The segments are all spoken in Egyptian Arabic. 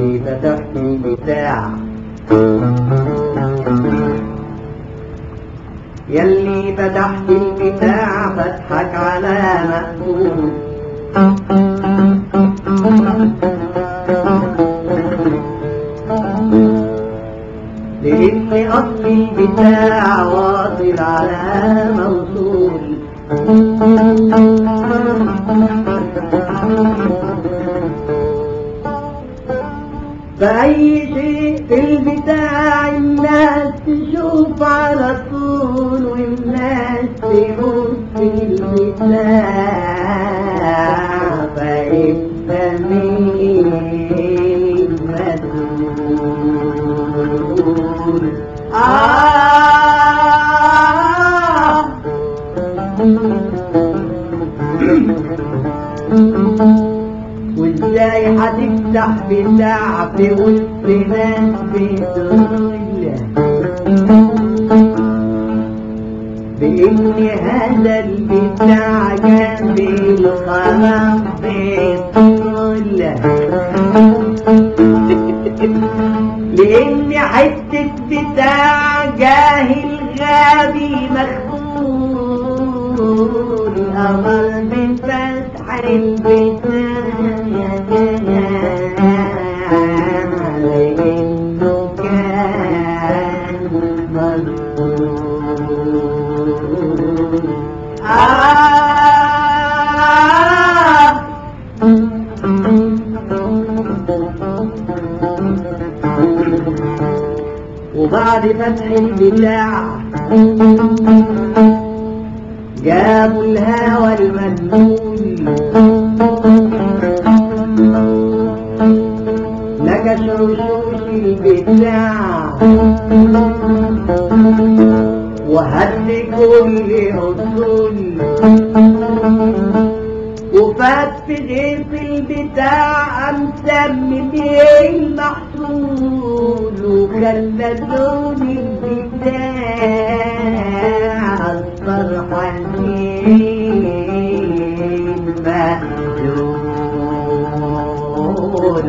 يلي فتحت البتاع يلي فتحت البتاع فتحك على مقبول لأن أصل البتاع واصل على موصول فأي شيء في البتاع الناس تشوف على طول والناس تموت في البتاع فأنت مين مسؤول آه وازاي هتفتح بتاع في وسط ناس بتغلى بإن هذا البتاع كان بالخلاص بيطلع لأن حتة بتاع جاهل غبي مخبول أمر بفتح البتاع لأنه كان مظلوم آه وبعد فتح البتاع جابوا الهوى المجنون نكش رشوش البتاع وهد كل أصول وفات في غير في البتاع مسمي بيه المحصول وخلى لون البتاع اصفر حنين مهجور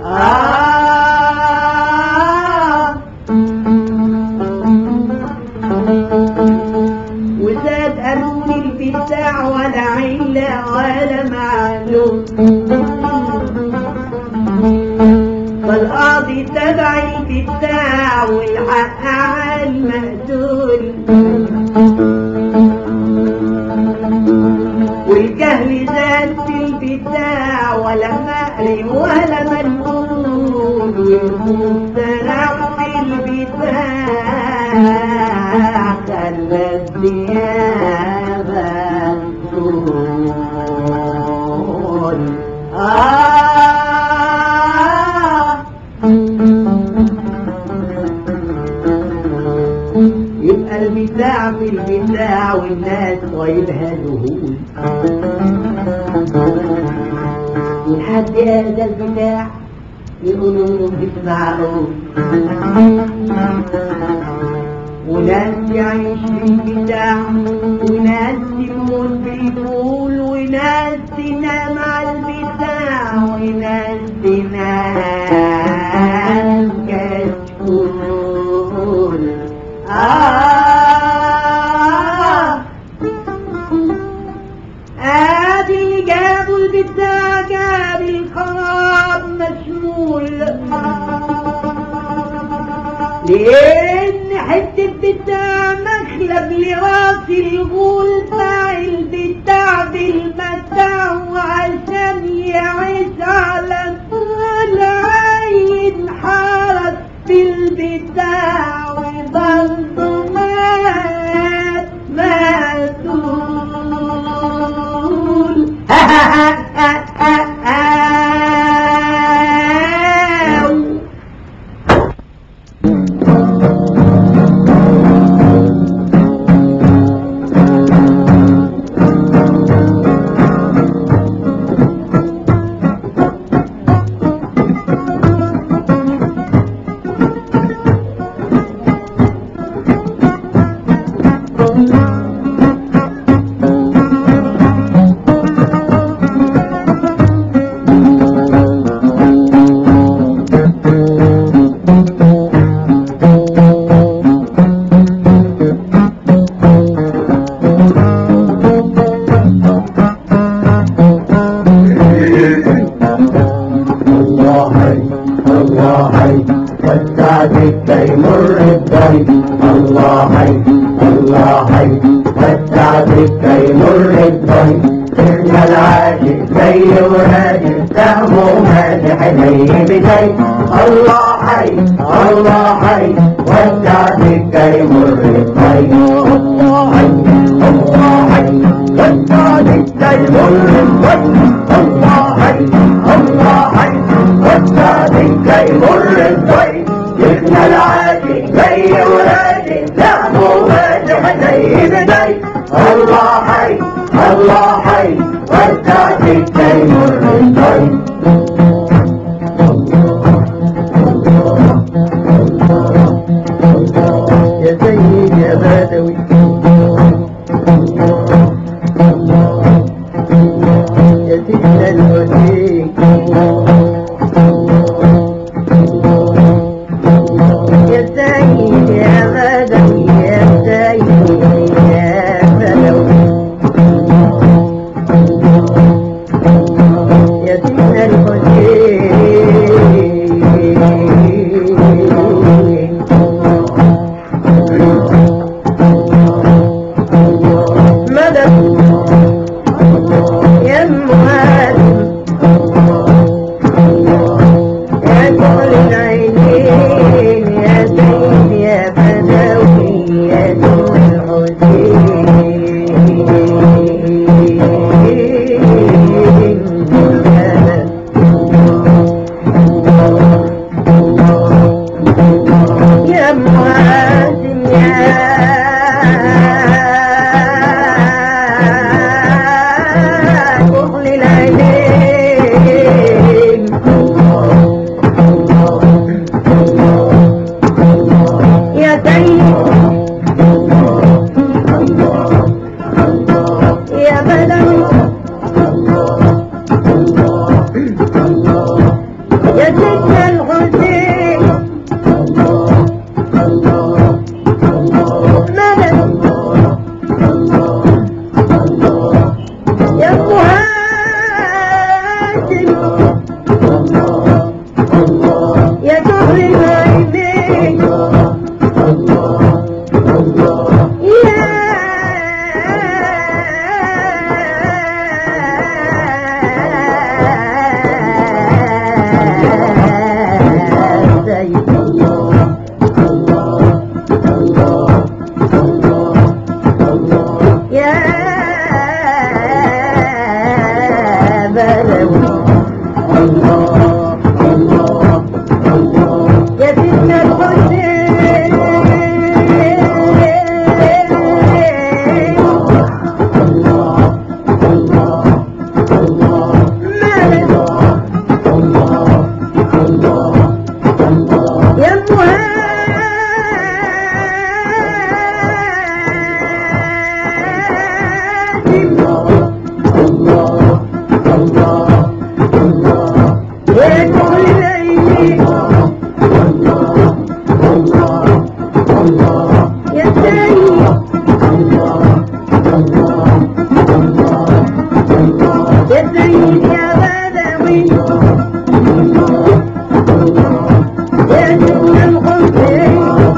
آه وزاد قانون البتاع ولا علة ولا معلوم فالقاضي تبع البتاع والحق على المقتول والجهل زاد في البتاع ولا مقري ولا منقول والمسترع في البتاع خلى الديابة تقول آه يبقى البتاع في البتاع والناس طايلها ذهول ولحد هذا البتاع يقولوا له بتسمعوا وناس يعيش في البتاع وناس تموت بالفول وناس تنام على البتاع وناس تنام كشكول آه ادي اللي جابوا البتاع جاب الخراب مشمول لان حته بتاع مخلب لراس الغول باع البتاع بالمتاع وعشان يعيش على طول عين حارس بالبتاع وبرضه مات ماتول الله حي الله حي والسعد كي مر الضيف الله حي الله حي والسعد كي مر الضيف سرنا العاشق زي ورادي سهمه ماسح زي بداي الله حي الله حي والسعد كي مر الضيف الله حي الله حي والسعد كي مر الضيف الله حي الله حي والسعد كي مر الضيف شيخنا العاشق زي ولادي سهمه ماسح زي بداي الله حي الله حي والسعد كي مر الضيف يا سيد يا بدوي يا سيدنا الوسيم يا سيد يا بدوي يا سيد يا بدوي يا سيدنا الوسيم مدد يا معلم يا كل العينين يا سيد يا بدوي يا ذو الحسين يا معازم يا كحل العينين يا سيد يا بدوي يا سيدنا الحسين مدد يا مهاجم يا كحل العينين يا سيد يا بدوي يا سيدنا الحسين مالك يا مهاجم يا كل العينين يا سيد يا سيد يا بدوي يا سيدنا الحسين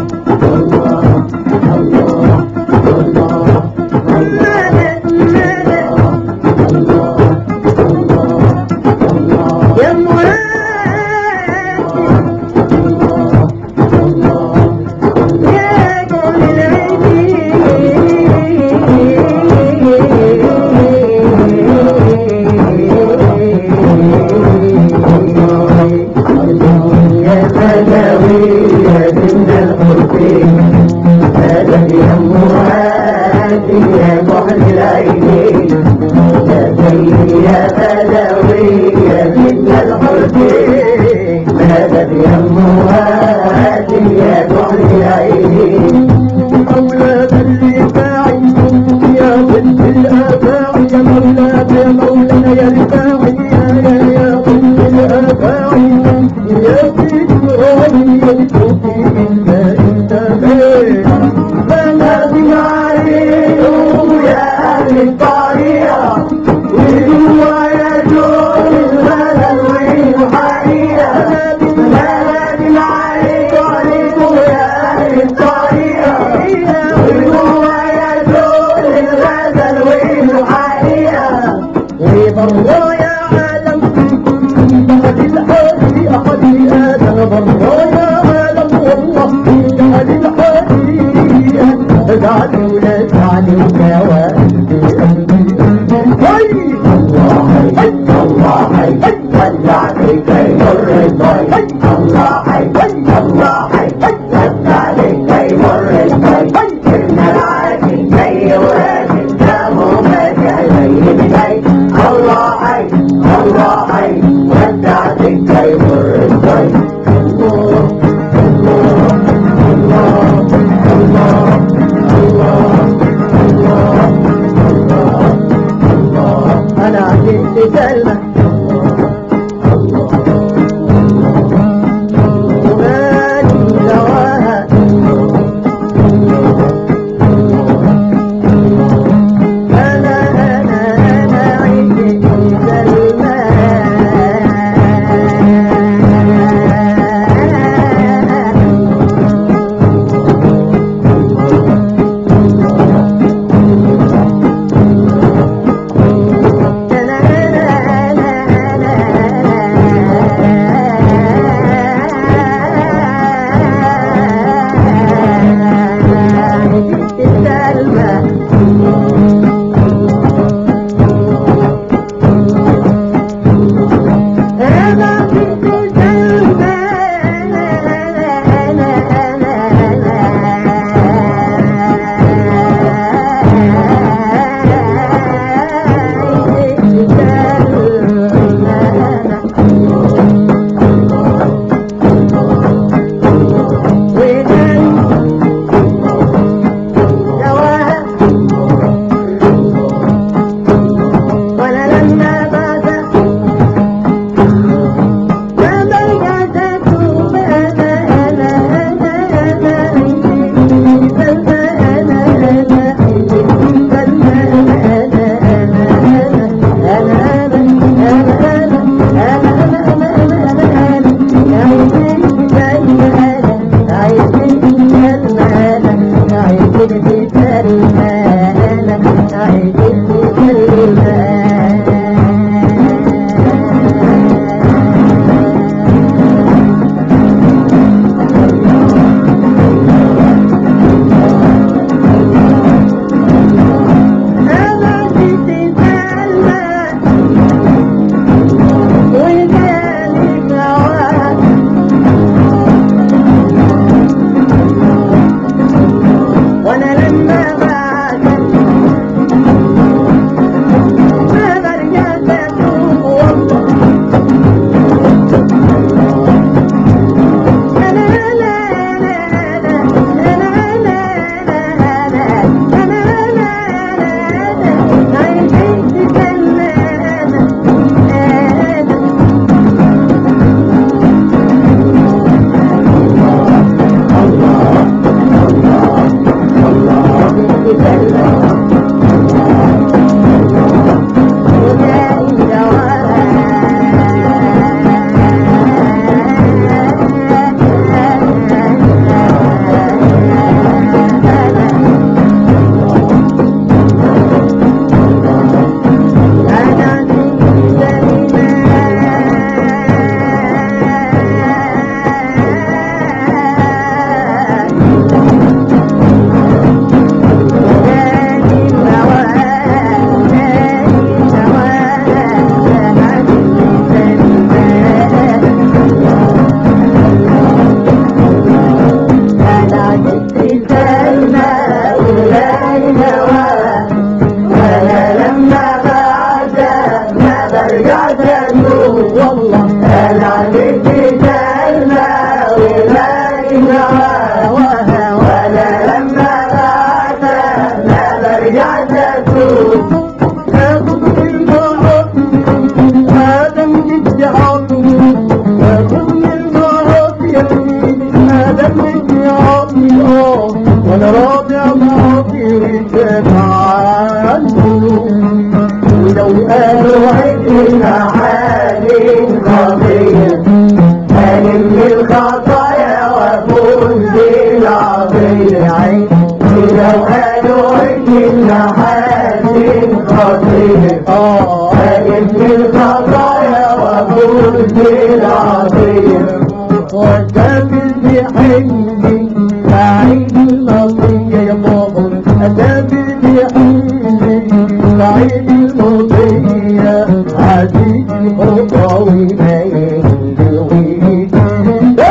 مدد مدد يا مهاجم يا كل العينين يا بدوي يا بنت الحسين هذا يا مرادي يا محل العينين يا سيدي يا بدوي يا بنت الحسين هذا يا مرادي يا محل العينين أولاد الرفاعي يا بنت الآباء يا مولانا يا مولانا يا رفاعي يا يا يا بنت الآباء يا بنت غالي يا بنتي إلا أنت بين فنادي عليه يا أهل الطريقة وهو يجوز الهدى والحقيقة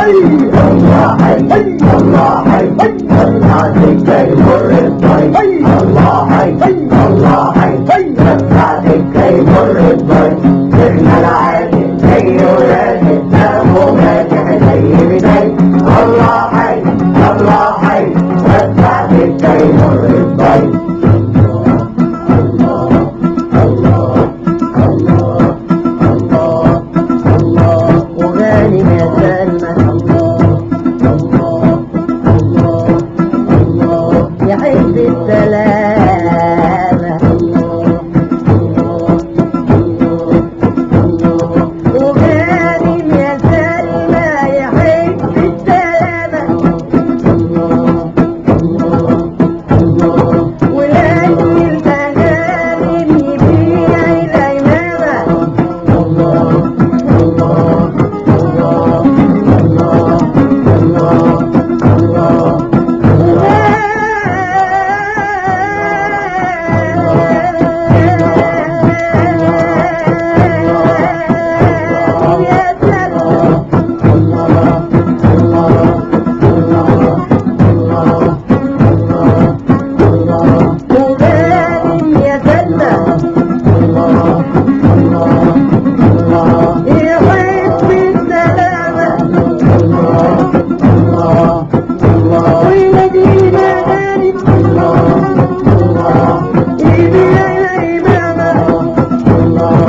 حي الله حي الله حي وسعت الكي مر الضي الله حي الله حي وسعت الكي مر الضي سرنا العادي زي ولاد السلام ماسح زي بداي الله حي الله حي وسعت الكي مر الضي وغانم يا سلمى يحب السلامة وغانم يا سلمى يحب السلامة ولأجل المغانم يبيع العمامة يحب السلامة وينادي المغانم يبيع الإمامة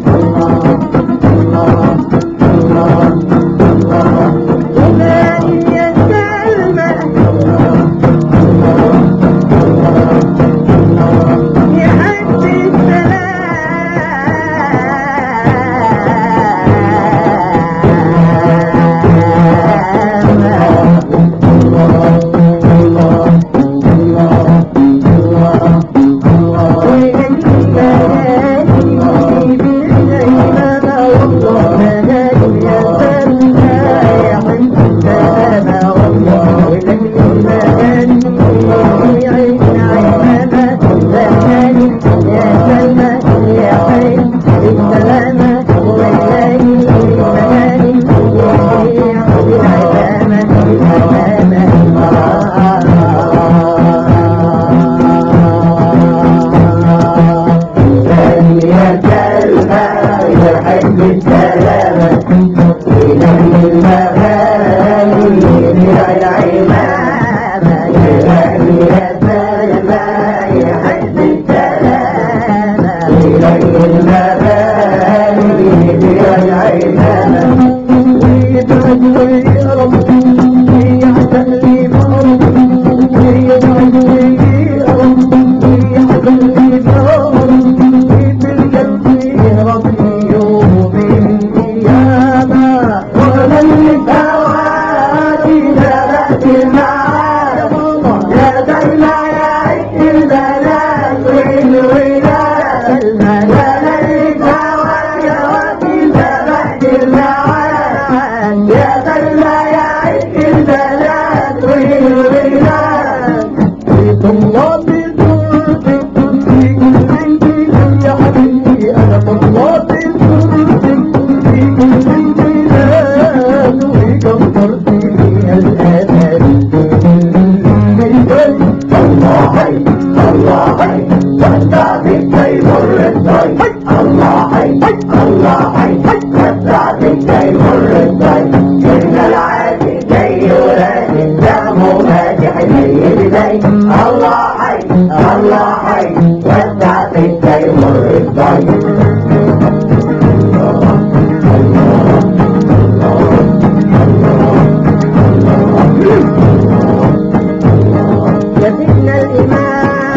وغانم يا سلمى يحب السلامة يا كلمة يحب السلامة ينام المغاني يبيع العمامة ينام يا سلمى يحب السلامة ينام المغاني يبيع العمامة ومن فواتي ذات المعاد يا سلمى يا البنات والولاد يا ليت وفواتي ذات المعاد يا سلمى يا البنات والولاد الله حي الله حي وسع بالكي مر الضي الله حي الله حي وسع بالكي مر الضي كنا العادي جاي ولاد الدم ماسح زي بداي الله حي الله حي وسع بالكي مر الضي يا سيدنا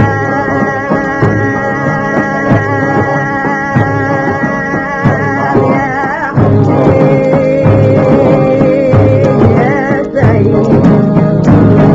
الإمام يا حسين يا سيد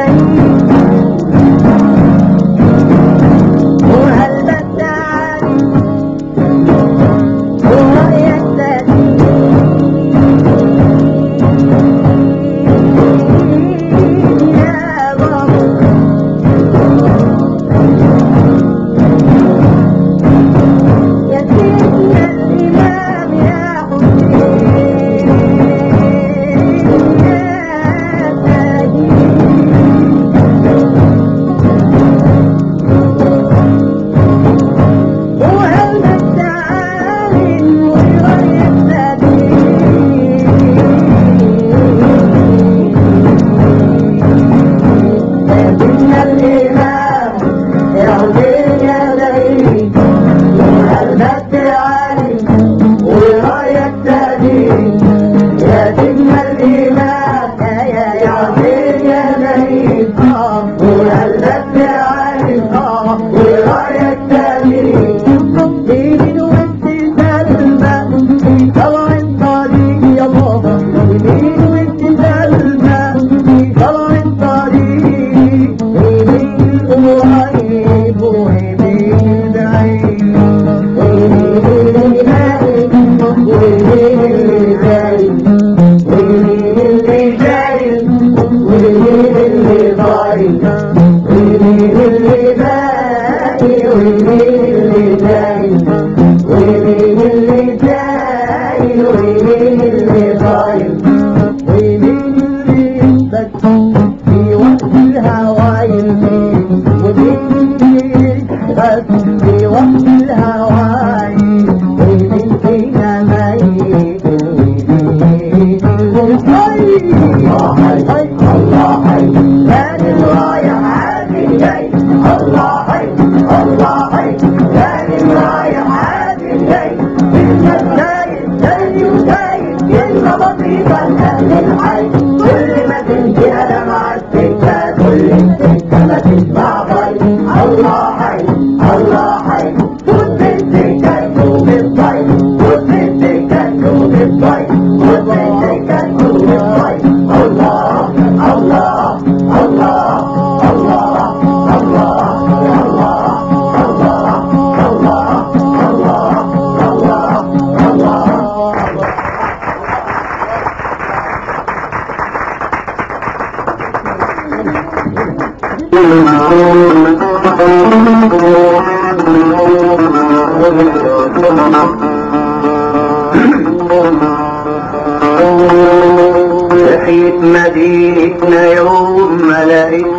صحيت مدينتنا يوم ما لقيتش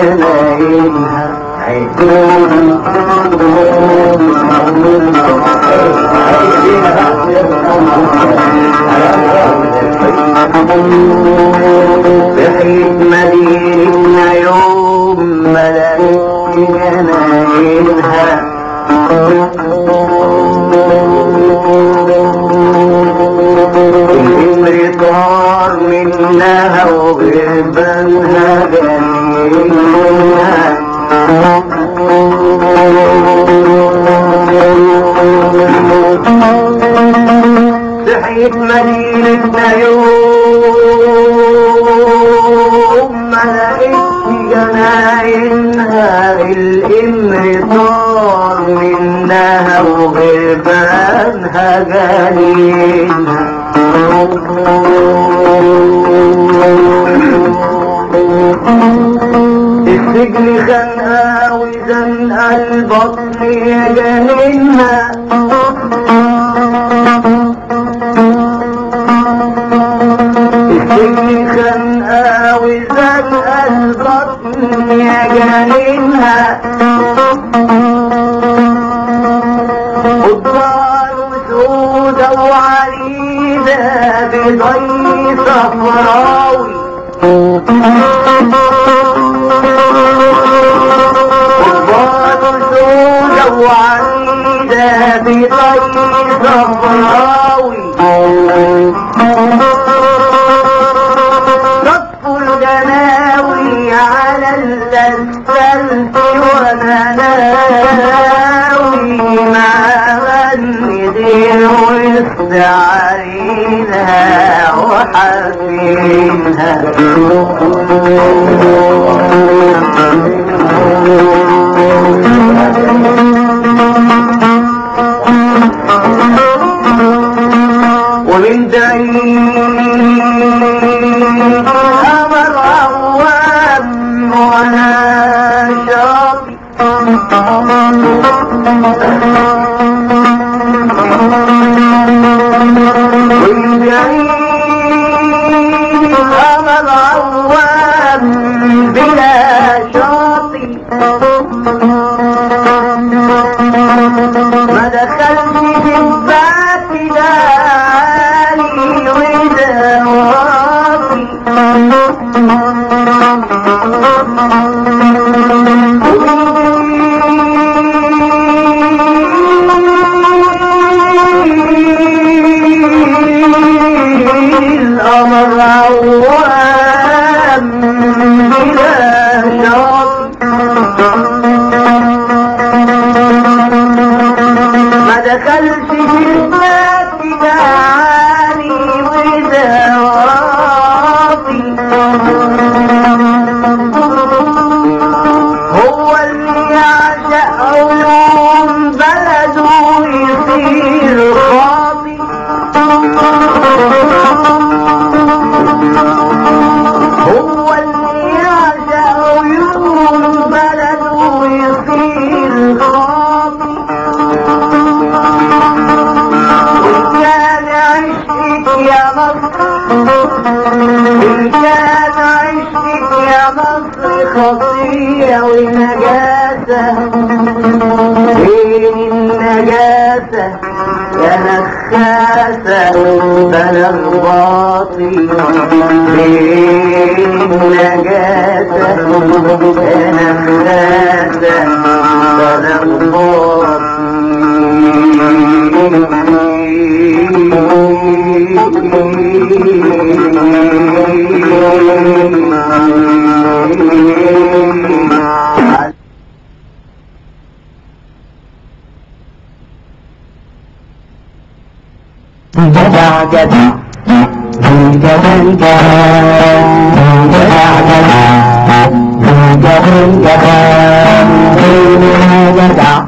جناينها صحيت مدينتنا يوم ما لقيتش جناينها الامر طار منها وغربانها جنينها صحيت مدينتنا يوم ما لقيتش جناينها الامر طار منها وغربانها جنينها السجن خانقها وزنقها البطن يا جنينها السجن خانقها وزنقها البطن يا جنينها قضبان وسودة وعريضة بضي صفراوي قضبان وسودة وعريضة بضي صفراوي صف الجناوي على الاسفلت وانا ناوي مع الندين وسط علينا وحفينها ومن بعيد أمر عوام ولا شاطئ ومن بعيد أمر عوام بلا شاطئ ما دخلت جبات داري ودواتي الأمر عوام بلا شاطئ ما دخلش جنات دعاني ودواتي هو اللي يعشق عيون بلده يصير خاطي هو اللي يعشق عيون بلده يصير خاطي وكان عشقك يا مصر إن كان عشقك يا مصر خطية ونجاسة فين النجاسة يا نخاسة بلغ باطي فين النجاسة يا نخاسة بلغ باطي جدع جدع جدع جدع جدع جدع جدع جدع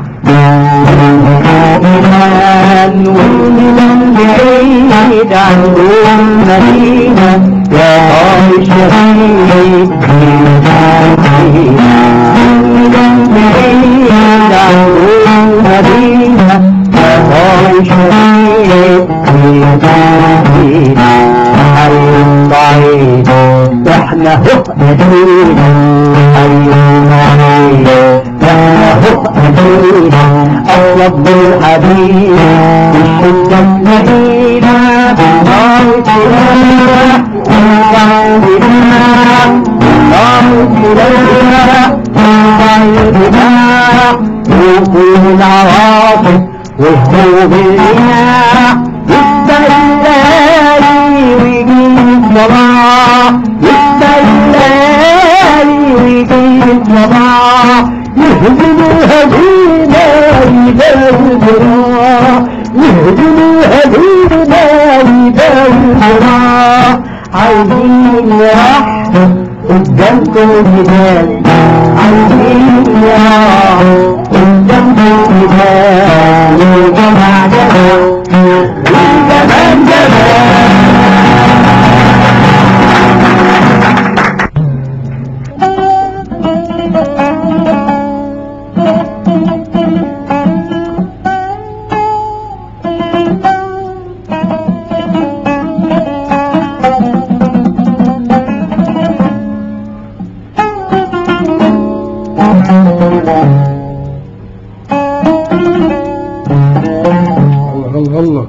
ومن بعيد عن المدينة يا طال شهيد من بعيد عن المدينة يا طال شهيد من بعيد احنا هو مدينة بعيد احنا هو مدينة أطلب بالحبيب الشدة مدينة الله سلاح الله سلاح الله سلاح الله سلاح وقوم العواصف وهبوب الرياح يبقى الليالي ويجي الصباح يبقى الليالي ويجي الصباح يهزم الهزيمة يبان الجراح يهزم الهزيمة يبان الجراح عايزين نرحب قدامكم الهلال عايزين نرحب قدامكم الهلال والجمع جمال والجمال جمال الله الله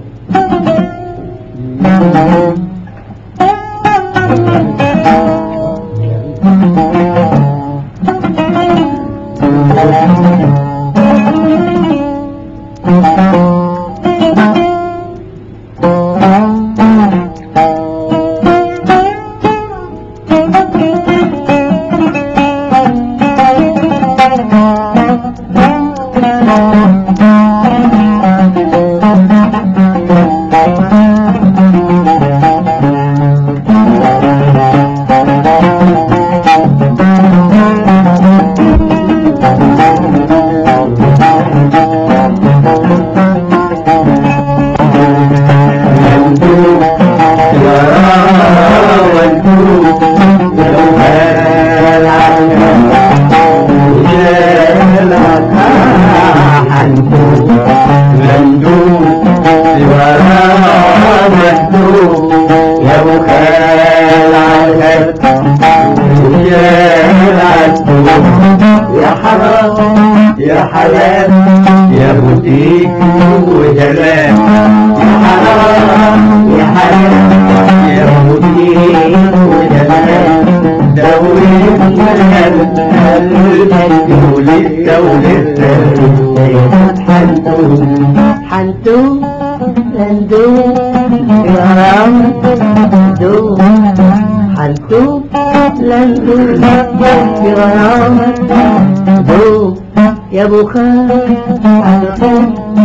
Thank you. يا حلال يا بوتيك وجلال يا حرام يا حلال يا بوتيك وجلال دولتنا القلب ولد دولتنا حنتو لندو غرام دو حنتو لندو غرام دو يا ابو خال حنتو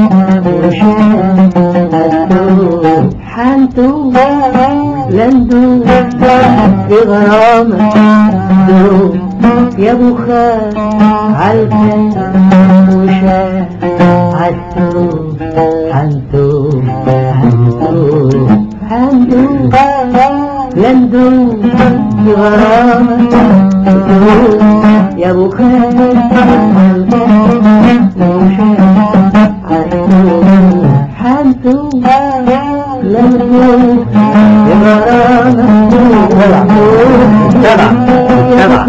حنتو لندو بغرام دو يا ابو خال عالكن وشاه عدتو حنتو حنتو حنتو لندو بغرام دو يا ابو خال عالكن وشاه عدتو حنتو لندو بغرام جدع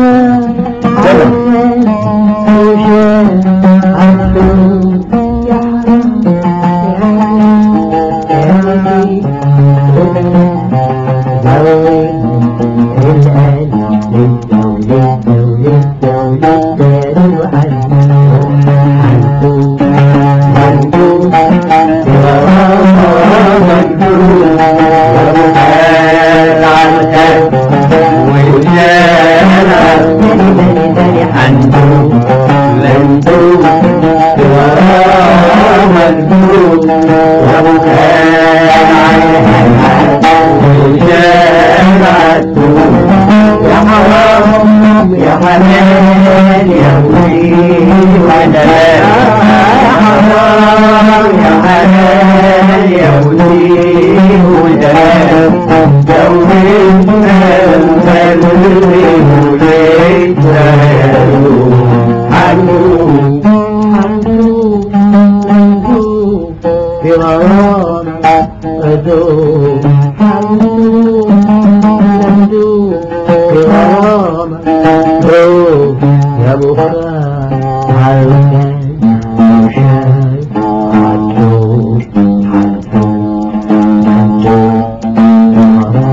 يا حنان يا ولي ودلال يا حرام يا حنان يا ولي ودلال دولتنا القلب وليت حنون يا بخار عالكن وشاي عدو عدو عدو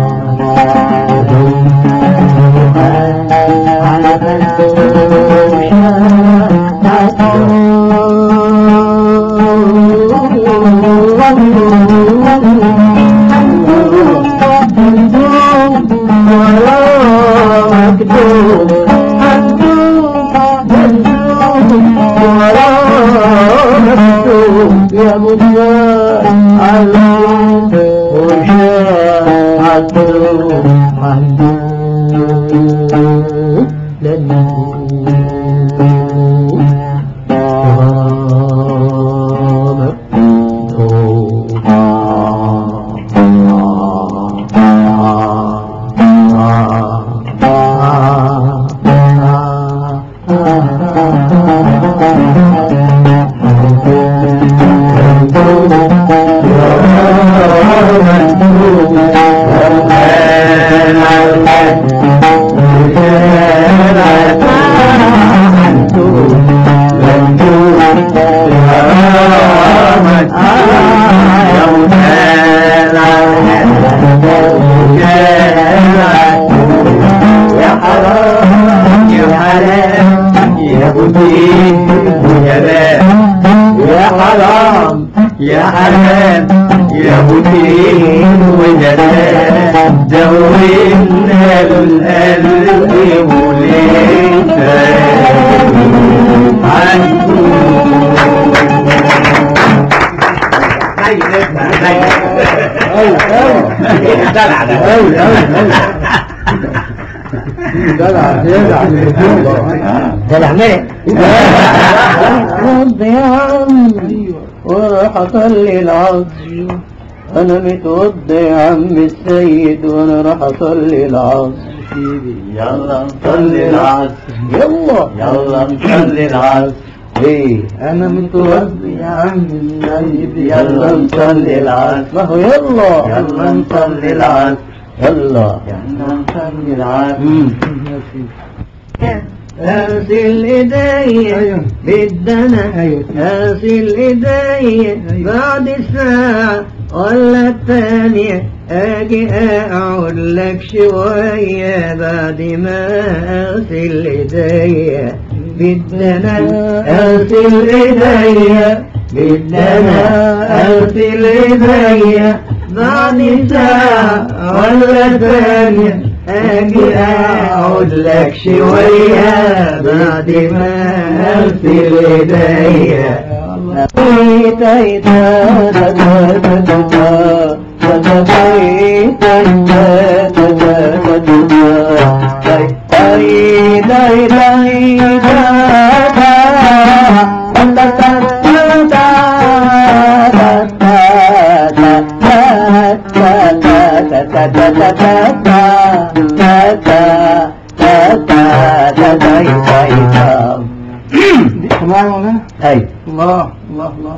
يا مجاء على وشاء عدو عدو يا حرام يا حلال يا بوتين وجلال يا حرام يا حلال يا بوتين وجلال دورنا القلب وليت عنكم أوي أوي أوي جدع جدع ده ملك رب يا عمي وراح اصلي العصر انا متوضي يا عم السيد وانا راح اصلي العصر يلا نصلي العصر يلا يلا نصلي العصر ايه انا متوضي يا عم السيد يلا نصلي العصر ما هو يلا يلا نصلي العصر يلا يلا نصلي العصر اغسل ايديا أيوة. بالدنا أيوة. اغسل ايديا أيوة. بعد الساعة ولا الثانية اجي اقعد لك شوية بعد ما اغسل ايديا بالدنا اغسل ايديا بالدنا اغسل ايديا بعد ساعة ولا ثانية اجي اقعد لك شوية بعد ما اغسل ايديا سمعنا مولانا أي الله الله الله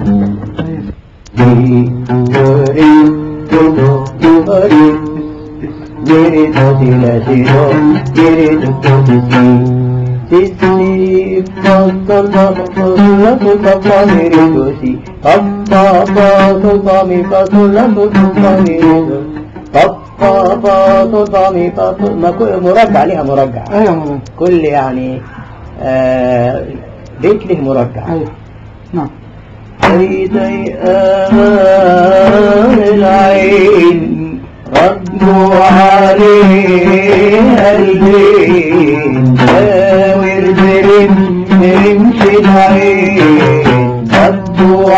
مرجع ليها مرجع ايوه مولانا كل يعني آه بيت له مرجع ايوه نعم عيدي آمان العين ردوا عليها البين داور برم برمش العين ردوا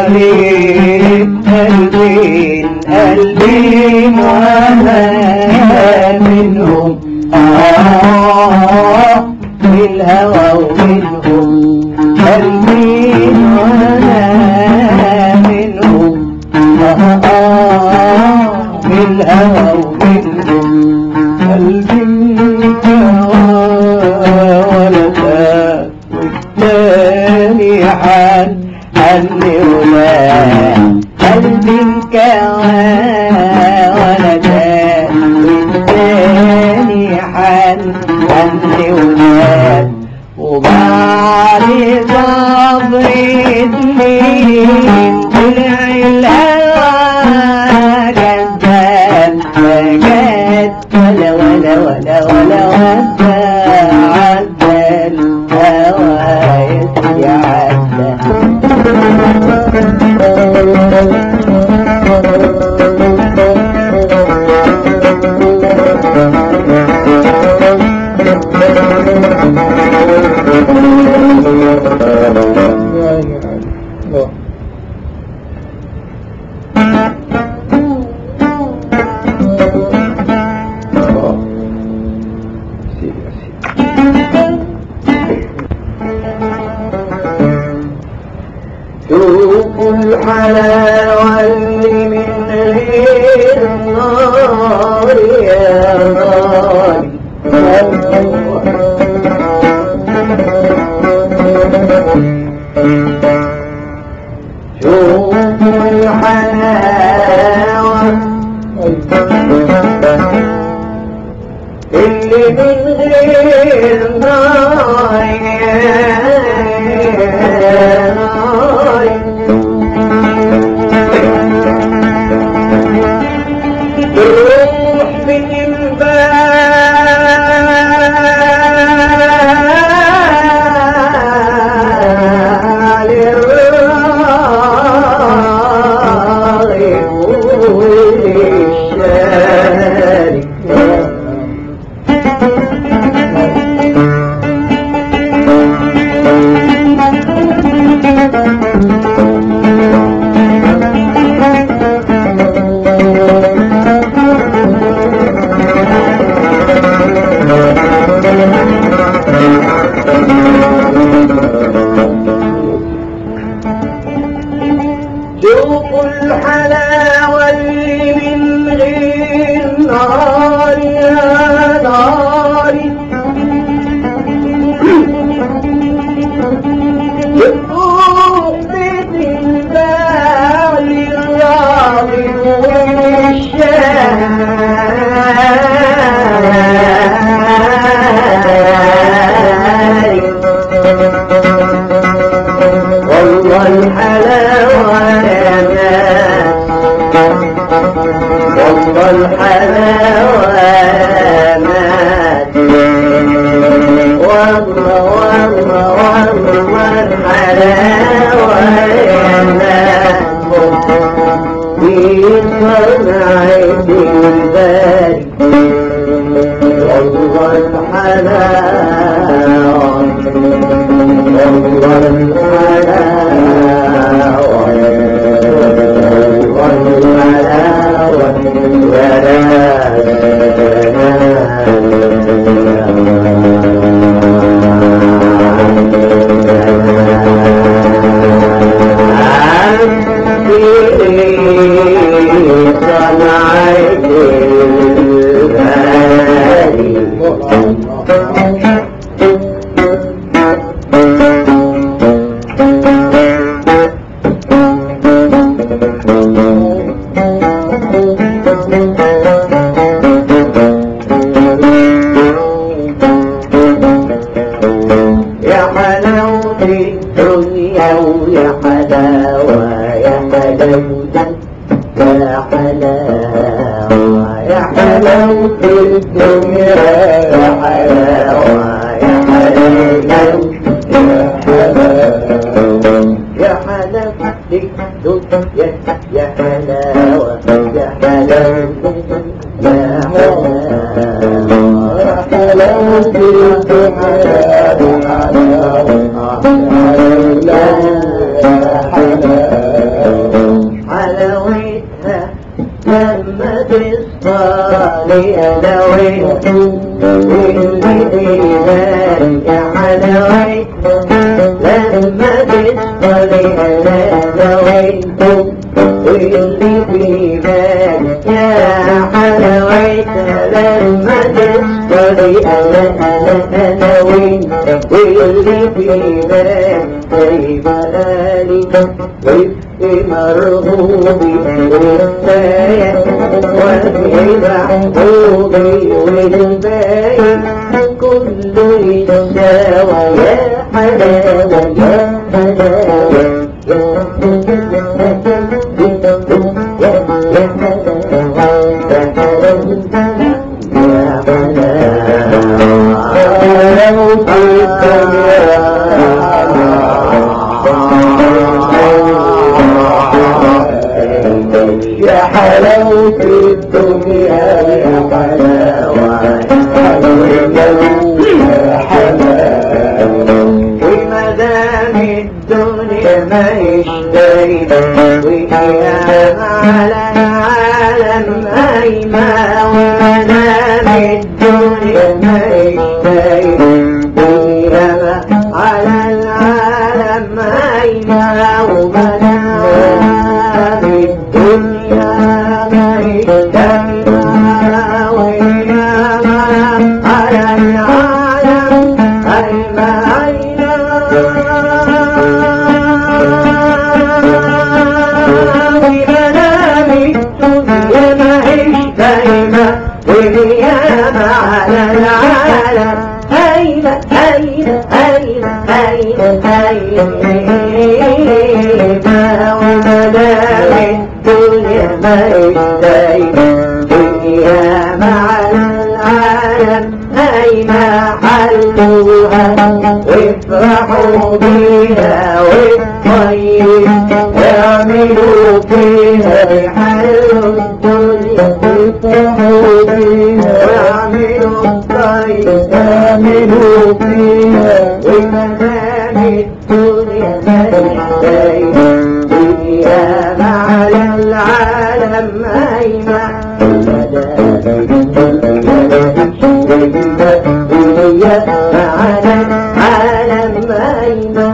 عليها البين البين وانا منهم آه بالهوى ومنهم قلبي وانا منهم آه آه بالهوى ومنهم قلبي منك ولدا والتاني حن عني ولا قلبي ولدا والتاني حن عني ولا وبعد صبر سنين طلع الهوى كذاب فجد ولا ولا ولا ولا ودا عدى الهوى يعدى شوفوا الحلاوة اللي من غير النار يا نار شوفوا الحلاوة اللي من غير نار يا نار الروح بتنبال الراغب والشارك شوفوا الحلاوة اللي من غير نار يا ناري الروح بتنبال الراغب يا حلاوة الدنيا ويا حلاوة يا حلاوة يا حلاوة يا حلاوة الدنيا يا حلاوة يا حلاوة يا حلاوة الدنيا يا حلاوة يا حلاوة يا حلاوة حلاوتها لما تصطادي حلاوتها يا حلاوتها لما تصطادي حلاوتها واللي في بالك يا حلاوتها لما تصطادي انا انا انا وانت واللي في بالك زي ملالي وفي مرغوبي والباية وفي محبوبي والباية كله يتساوى يا حلاوة يا حلاوة يا حلاوة الدنيا يا حلاوة يا حلاوة وما دام الدنيا ما يشتري وقيام على العالم أيما وما دام الدنيا ما يشتري وقيام على العالم أيما وما دام الدنيا ما يشتري وقيام على العالم أيما على العالم أين أين أين أين أين ومدام الدنيا ما يستين دنيا مع العالم أين حلوها وافرحوا بيها والطيب اعملوا فيها حلوا الدنيا وافرحوا بيها واعملوا الطيب اعملوا فيها ومدام الدنيا ما تستين دنيا مع العالم أيمن دنيا مع العالم أيمن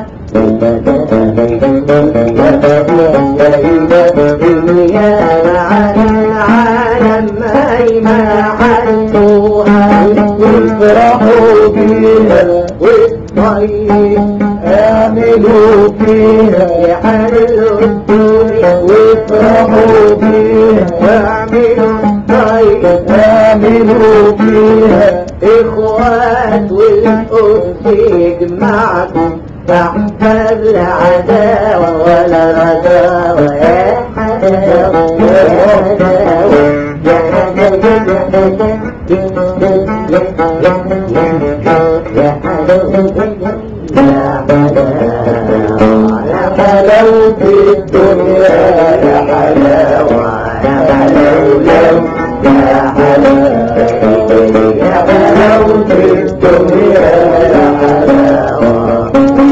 دنيا مع العالم أيمن حلوها وافرحوا بيها والطيب اعملوا فيها يحلوا الدنيا وافرحوا بيها واعملوا الطيب اعملوا فيها اخوات والانس يجمعكم تحت العداوة ولا رجاوة يا حلاوة يا حلاوة يا حلاوة يا حلاوة حلاوة الدنيا يا حلاوة يا حلاولو يا حلاوة يا حلاوة الدنيا يا حلاوة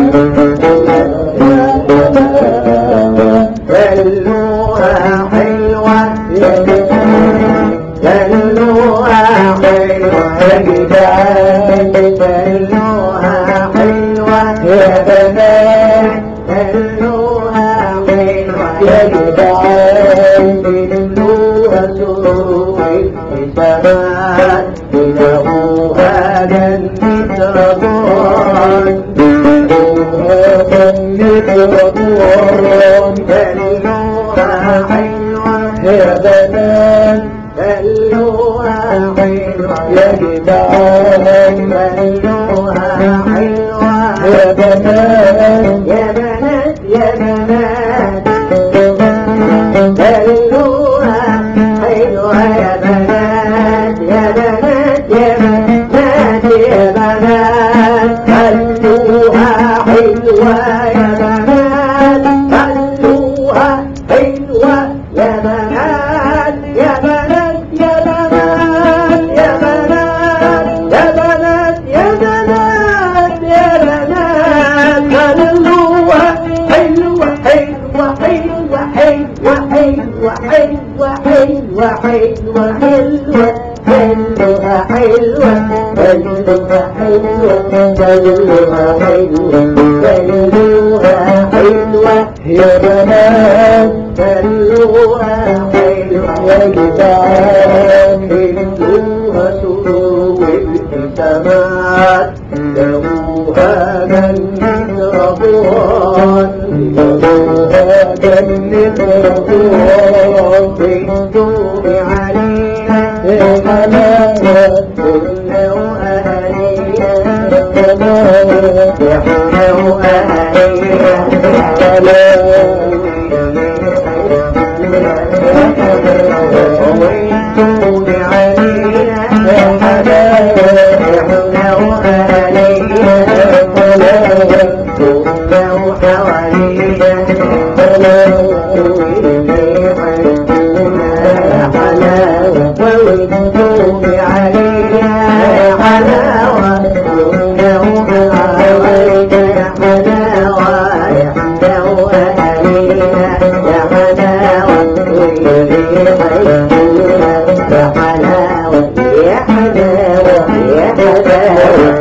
خلوها حلوة خلوها حلوة يا جدعان خلوها حلوة يا بنات خلوها حلوة يا جدعان خلوها سوي السماء تلاقوها جنة رضوان تلاقوها جنة رضوان خلوها حلوة يا بنات خلوها حلوة يا جدعان خلوها حلوة يا بنات يا بنات يا بنات خلوها حلوة يا بنات يا بنات يا بنات يا بنات خلوها حلوة يا بنات خلوها حلوة يا بنات يا بنات يا بنات يا بنات يا بنات يا بنات يا بنات خلوها حلوة حلوة حلوة حلوة حلوة حلوة حلوة حلوة حلوة حلوة حلوة حلوة حلوة حلوة حلوة حلوة يا بنات حلوة حلوة يا جدعان حلوها سوق السماء لوها جنة رضوان لوها جنة رضوان بيدوب علينا يا حلاوة كنا وأهالينا حلاوة يا حلاوة وأهالينا ويدوب علينا يا حلاوة يا حلاوة وأهالينا حلاوة كنا وحوالينا حلاوة ويدوب علينا يا حلاوة كنا وحوالينا يا حلاوة يا حلاوة علينا يا حلاوة ويدوب علينا يا حلاوة يا حلاوة يا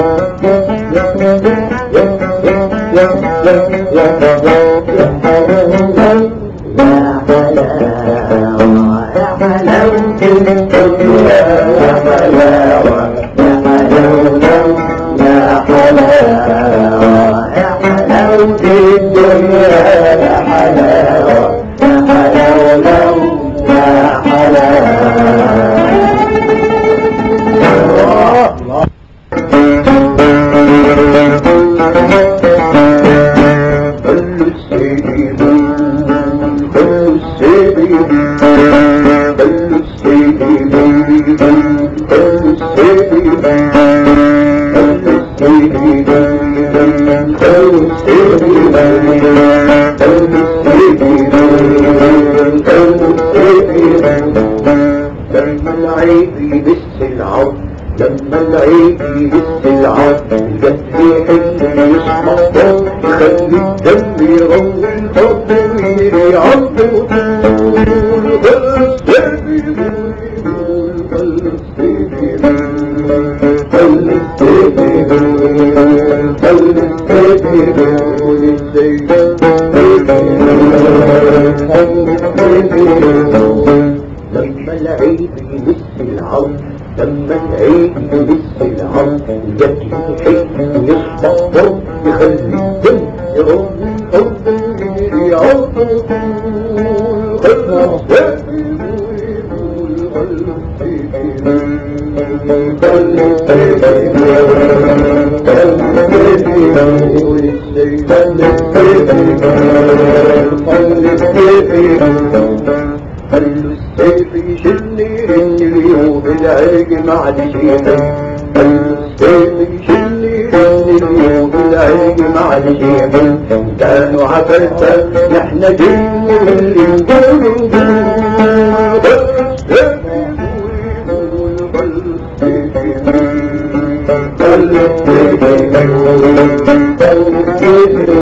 لما العيب يبس العظم لما العيب يبس العظم جت ريحة يسمع صوت يخلي الدم يروي الحب ويري عظم وطول خلص سيدي خلص سيدي خلص سيدي خلص سيدي لما العيد يمس العظم لما العيد يمس العظم جت ريحة يصبح ضرب يخلي الدم يروي الحب ويري عظم خلص خلوا السيف يشلني رجلي وبالعيق مع الشيخ خلوا السيف يشلني كل اليوم العلم مع الشيخ كانوا عفلت نحن جن من اللي نقول نقول